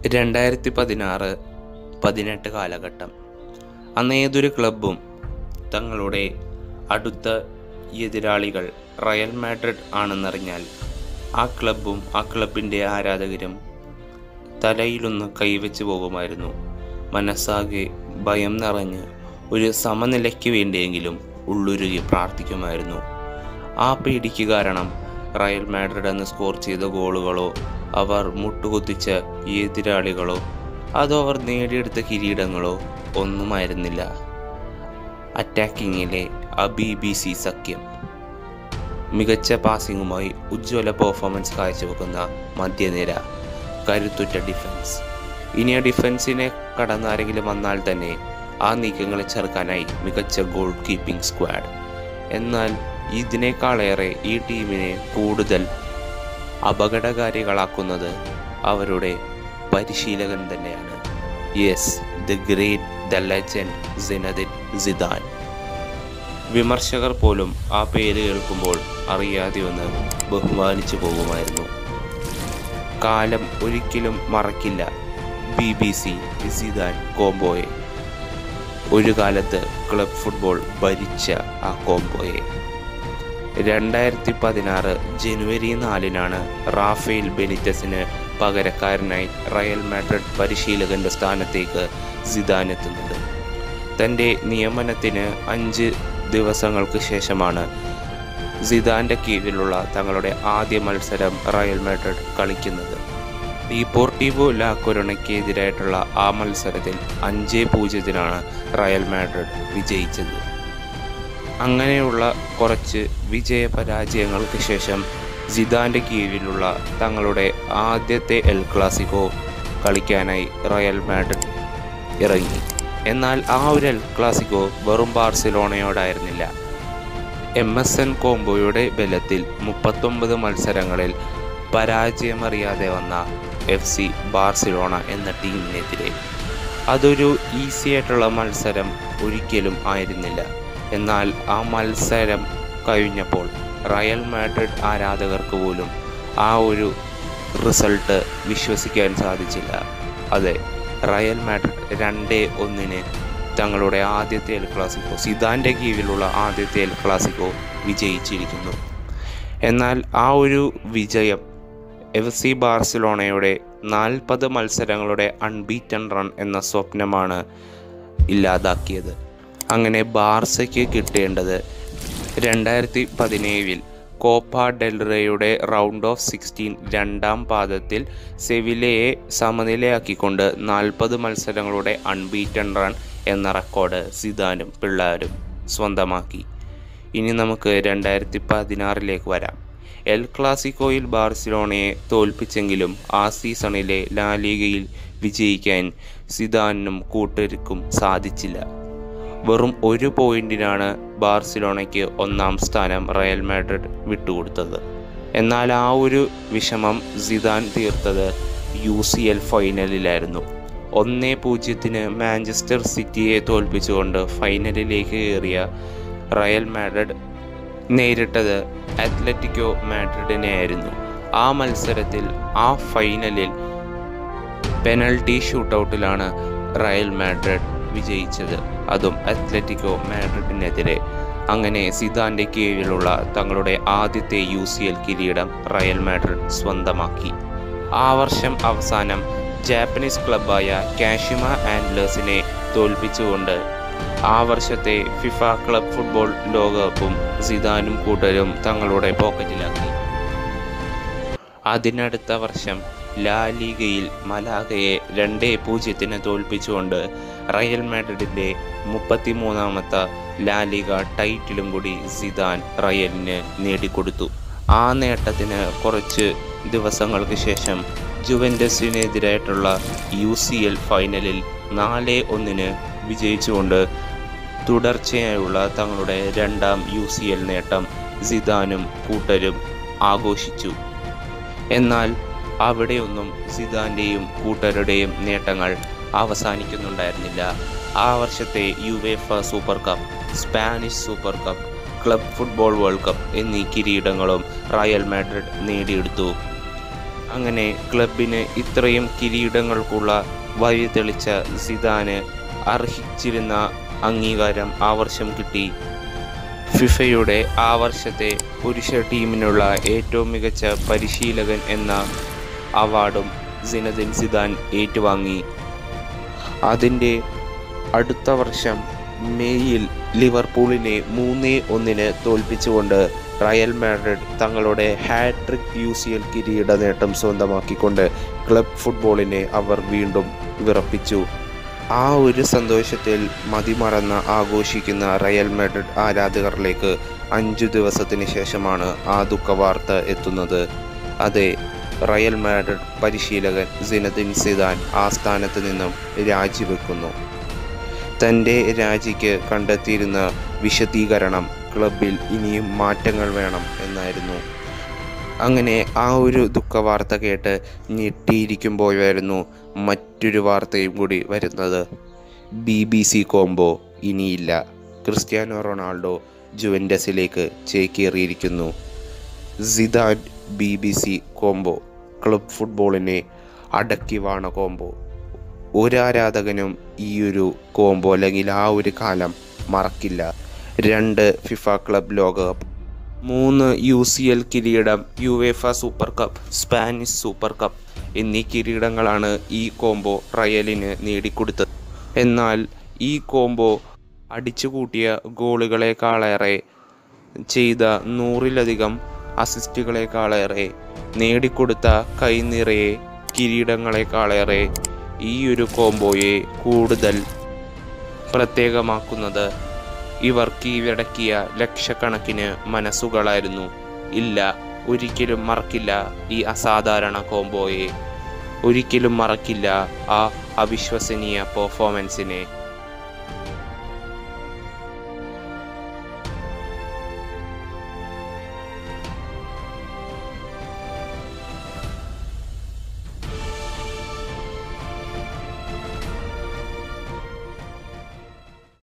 രണ്ടായിരത്തി പതിനാറ് പതിനെട്ട് കാലഘട്ടം അന്ന് ഏതൊരു ക്ലബും തങ്ങളുടെ അടുത്ത എതിരാളികൾ റയൽ മാഡ്രിഡ് ആണെന്നറിഞ്ഞാൽ ആ ക്ലബും ആ ക്ലബിൻ്റെ ആരാധകരും തലയിലൊന്ന് കൈവച്ച് പോകുമായിരുന്നു മനസ്സാകെ ഭയം നിറഞ്ഞ് ഒരു സമനിലയ്ക്ക് വേണ്ടിയെങ്കിലും ഉള്ളുരുകി പ്രാർത്ഥിക്കുമായിരുന്നു ആ പേടിക്ക് കാരണം റയൽ മാഡ്രിഡ് എന്ന് സ്കോർ ചെയ്ത ഗോളുകളോ അവർ മുട്ടുകുത്തിച്ച എതിരാളികളോ അതോ അവർ നേടിയെടുത്ത കിരീടങ്ങളോ ഒന്നുമായിരുന്നില്ല അറ്റാക്കിങ്ങിലെ ആ ബി ബി സി സഖ്യം മികച്ച പാസിങ്ങുമായി ഉജ്ജ്വല പെർഫോമൻസ് കാഴ്ചവെക്കുന്ന മധ്യനിര കരുത്തുറ്റ ഡിഫൻസ് ഇനി ആ ഡിഫൻസിനെ കടന്നാരെങ്കിലും വന്നാൽ തന്നെ ആ നീക്കങ്ങളെ ചെറുക്കാനായി മികച്ച ഗോൾ കീപ്പിംഗ് സ്ക്വാഡ് എന്നാൽ ഇതിനേക്കാളേറെ ഈ ടീമിനെ കൂടുതൽ അപകടകാരികളാക്കുന്നത് അവരുടെ പരിശീലകൻ തന്നെയാണ് yes the great the legend Zinedine Zidane വിമർശകർ പോലും ആ പേര് കേൾക്കുമ്പോൾ അറിയാതെ ഒന്ന് ബഹുമാനിച്ചു പോകുമായിരുന്നു കാലം ഒരിക്കലും മറക്കില്ല ബി ബി സി സിദാൻ കോംബോയെ ഒരു കാലത്ത് ക്ലബ് ഫുട്ബോൾ ഭരിച്ച ആ കോംബോയെ രണ്ടായിരത്തി പതിനാറ് ജനുവരി നാലിനാണ് റാഫേൽ ബെനിറ്റസിന് പകരക്കാരനായി റയൽ മാഡ്രിഡ് പരിശീലകന്റെ സ്ഥാനത്തേക്ക് സിദാൻ എത്തുന്നത് തൻ്റെ നിയമനത്തിന് അഞ്ച് ദിവസങ്ങൾക്ക് ശേഷമാണ് സിദാന്റെ കീഴിലുള്ള തങ്ങളുടെ ആദ്യ മത്സരം റയൽ മാഡ്രിഡ് കളിക്കുന്നത് ഡീപോർട്ടീവോ ലാ കൊറോണയ്ക്കെതിരായിട്ടുള്ള ആ മത്സരത്തിൽ അഞ്ച് പൂജ്യത്തിനാണ് റയൽ മാഡ്രിഡ് വിജയിച്ചത് അങ്ങനെയുള്ള കുറച്ച് വിജയ പരാജയങ്ങൾക്ക് ശേഷം സിദാന്റെ കീഴിലുള്ള തങ്ങളുടെ ആദ്യത്തെ എൽ ക്ലാസിക്കോ കളിക്കാനായി റയൽ മാഡ്രിഡ് ഇറങ്ങി എന്നാൽ ആ ഒരു എൽ ക്ലാസിക്കോ വെറും ബാർസിലോണയോടായിരുന്നില്ല എം എസ് എൻ കോംബോയുടെ ബലത്തിൽ മുപ്പത്തൊമ്പത് മത്സരങ്ങളിൽ പരാജയമറിയാതെ വന്ന എഫ് സി ബാർസിലോണ എന്ന ടീമിനെതിരെ അതൊരു ഈസി ആയിട്ടുള്ള മത്സരം ഒരിക്കലും ആയിരുന്നില്ല എന്നാൽ ആ മത്സരം കഴിഞ്ഞപ്പോൾ റയൽ മാഡ്രിഡ് ആരാധകർക്ക് പോലും ആ ഒരു റിസൾട്ട് വിശ്വസിക്കാൻ സാധിച്ചില്ല അതെ റയൽ മാഡ്രിഡ് രണ്ടേ ഒന്നിന് തങ്ങളുടെ ആദ്യത്തെ എൽ ക്ലാസിക്കോ സിദാൻ്റെ കീഴിലുള്ള ആദ്യത്തെ എൽ ക്ലാസിക്കോ വിജയിച്ചിരിക്കുന്നു എന്നാൽ ആ ഒരു വിജയം എഫ് സി ബാർസിലോണയുടെ നാൽപ്പത് മത്സരങ്ങളുടെ അൺബീറ്റൺ റൺ എന്ന സ്വപ്നമാണ് ഇല്ലാതാക്കിയത് അങ്ങനെ ബാർസയ്ക്ക് കിട്ടേണ്ടത് രണ്ടായിരത്തി പതിനേഴിൽ കോപ്പ ഡെൽറയുടെ റൗണ്ട് ഓഫ് സിക്സ്റ്റീൻ രണ്ടാം പാദത്തിൽ സെവിലയെ സമനിലയാക്കിക്കൊണ്ട് നാൽപ്പത് മത്സരങ്ങളുടെ അൺബീറ്റൺ റൺ എന്ന റെക്കോർഡ് സിദാനും പിള്ളാരും സ്വന്തമാക്കി ഇനി നമുക്ക് രണ്ടായിരത്തി പതിനാറിലേക്ക് വരാം എൽ ക്ലാസിക്കോയിൽ ബാർസിലോണയെ തോൽപ്പിച്ചെങ്കിലും ആ സീസണിലെ ലാലിഗയിൽ വിജയിക്കാൻ സിദാനും കൂട്ടർക്കും സാധിച്ചില്ല വെറും ഒരു പോയിന്റിനാണ് ബാർസിലോണയ്ക്ക് ഒന്നാം സ്ഥാനം റയൽ മാഡ്രിഡ് വിട്ടുകൊടുത്തത് എന്നാൽ ആ ഒരു വിഷമം സിദാൻ തീർത്തത് യു സി എൽ ഫൈനലിലായിരുന്നു ഒന്നേ പൂജ്യത്തിന് മാഞ്ചസ്റ്റർ സിറ്റിയെ തോൽപ്പിച്ചുകൊണ്ട് ഫൈനലിലേക്ക് കയറിയ റയൽ മാഡ്രിഡ് നേരിട്ടത് അത്ലറ്റിക്കോ മാഡ്രിഡിനെ ആയിരുന്നു ആ മത്സരത്തിൽ ആ ഫൈനലിൽ പെനൽറ്റി ഷൂട്ടൗട്ടിലാണ് റയൽ മാഡ്രിഡ് വിജയിച്ചത് അതും അത്ലറ്റിക്കോ മാഡ്രിഡിനെതിരെ അങ്ങനെ സിദാന്റെ കീഴിലുള്ള തങ്ങളുടെ ആദ്യത്തെ യു സി എൽ കിരീടം റയൽ മാഡ്രിഡ് സ്വന്തമാക്കി ആ വർഷം അവസാനം ജാപ്പനീസ് ക്ലബായ കാഷിമ ആൻഡ്ലേഴ്സിനെ തോൽപ്പിച്ചുകൊണ്ട് ആ വർഷത്തെ ഫിഫ ക്ലബ് ഫുട്ബോൾ ലോകകപ്പും സിദാനും കൂട്ടരും തങ്ങളുടെ പോക്കറ്റിലാക്കി അതിനടുത്ത വർഷം ലാ ലീഗയിൽ മലാഗയെ രണ്ടേ പൂജ്യത്തിന് തോൽപ്പിച്ചുകൊണ്ട് റയൽ മാഡ്രിഡിന്റെ മുപ്പത്തിമൂന്നാമത്തെ ലാ ലീഗ ടൈറ്റിലും കൂടി സിദാൻ റയലിന് നേടിക്കൊടുത്തു ആ നേട്ടത്തിന് കുറച്ച് ദിവസങ്ങൾക്ക് ശേഷം ജുവൻഡസിനെതിരായിട്ടുള്ള യു സി എൽ ഫൈനലിൽ നാല് ഒന്നിന് വിജയിച്ചുകൊണ്ട് തുടർച്ചയായുള്ള തങ്ങളുടെ രണ്ടാം യു സി എൽ നേട്ടം സിദാനും കൂട്ടരും ആഘോഷിച്ചു എന്നാൽ അവിടെയൊന്നും സിദാന്റെയും കൂട്ടരുടെയും നേട്ടങ്ങൾ അവസാനിക്കുന്നുണ്ടായിരുന്നില്ല ആ വർഷത്തെ UEFA super cup Spanish super cup club football world cup എന്നീ കിരീടങ്ങളും റയൽ മാഡ്രിഡ് നേടിയെടുത്തു അങ്ങനെ ക്ലബിന് ഇത്രയും കിരീടങ്ങൾക്കുള്ള വഴി തെളിച്ച സിദാന് അർഹിച്ചിരുന്ന അംഗീകാരം ആ വർഷം കിട്ടി ഫിഫയുടെ ആ വർഷത്തെ പുരുഷ ടീമിനുള്ള ഏറ്റവും മികച്ച പരിശീലകൻ എന്ന അവാർഡും സിനദിൻ സിദാൻ ഏറ്റുവാങ്ങി അതിൻ്റെ അടുത്ത വർഷം മേയിൽ ലിവർപൂളിനെ മൂന്നേ ഒന്നിന് തോൽപ്പിച്ചുകൊണ്ട് റയൽ മാഡ്രിഡ് തങ്ങളുടെ ഹാട്രിക് യു സി എൽ കിരീട നേട്ടം സ്വന്തമാക്കിക്കൊണ്ട് ക്ലബ് ഫുട്ബോളിനെ അവർ വീണ്ടും വിറപ്പിച്ചു ആ ഒരു സന്തോഷത്തിൽ മതിമറന്ന് ആഘോഷിക്കുന്ന റയൽ മാഡ്രിഡ് ആരാധകരിലേക്ക് അഞ്ചു ദിവസത്തിന് ശേഷമാണ് ആ ദുഃഖവാർത്ത എത്തുന്നത് അതെ റയൽ മാഡ്രിഡ് പരിശീലകൻ സിനദിൻ സിദാൻ ആ സ്ഥാനത്ത് നിന്നും രാജിവെക്കുന്നു തൻ്റെ രാജിക്ക് കണ്ടെത്തിയിരുന്ന വിശദീകരണം ക്ലബിൽ ഇനിയും മാറ്റങ്ങൾ വേണം എന്നായിരുന്നു അങ്ങനെ ആ ഒരു ദുഃഖവാർത്ത കേട്ട് ഞെട്ടിയിരിക്കുമ്പോഴായിരുന്നു മറ്റൊരു വാർത്തയും കൂടി വരുന്നത് ബി ബി സി കോംബോ ഇനിയില്ല ക്രിസ്ത്യാനോ റൊണാൾഡോ ജുവൻഡസിലേക്ക് ചേക്കേറിയിരിക്കുന്നു Zidane B B C combo club ഫുട്ബോളിനെ അടക്കി വാണ കോംബോ ഒരാരാധകനും ഈ ഒരു കോംബോ അല്ലെങ്കിൽ ആ ഒരു കാലം മറക്കില്ല രണ്ട് ഫിഫ ക്ലബ് ലോകകപ്പ് മൂന്ന് യു സി എൽ കിരീടം UEFA super cup Spanish super cup എന്നീ കിരീടങ്ങളാണ് ഈ കോംബോ റയലിന് നേടിക്കൊടുത്തത് എന്നാൽ ഈ കോംബോ അടിച്ചുകൂട്ടിയ ഗോളുകളെക്കാളേറെ ചെയ്ത നൂറിലധികം അസിസ്റ്റുകളെക്കാളേറെ നേടിക്കൊടുത്ത കൈനിറയെ കിരീടങ്ങളെക്കാളേറെ ഈ ഒരു കോംബോയെ കൂടുതൽ പ്രത്യേകമാക്കുന്നത് ഇവർ കീഴടക്കിയ ലക്ഷക്കണക്കിന് മനസ്സുകളായിരുന്നു ഇല്ല ഒരിക്കലും മറക്കില്ല ഈ അസാധാരണ കോംബോയെ ഒരിക്കലും മറക്കില്ല ആ അവിശ്വസനീയ പെർഫോമൻസിനെ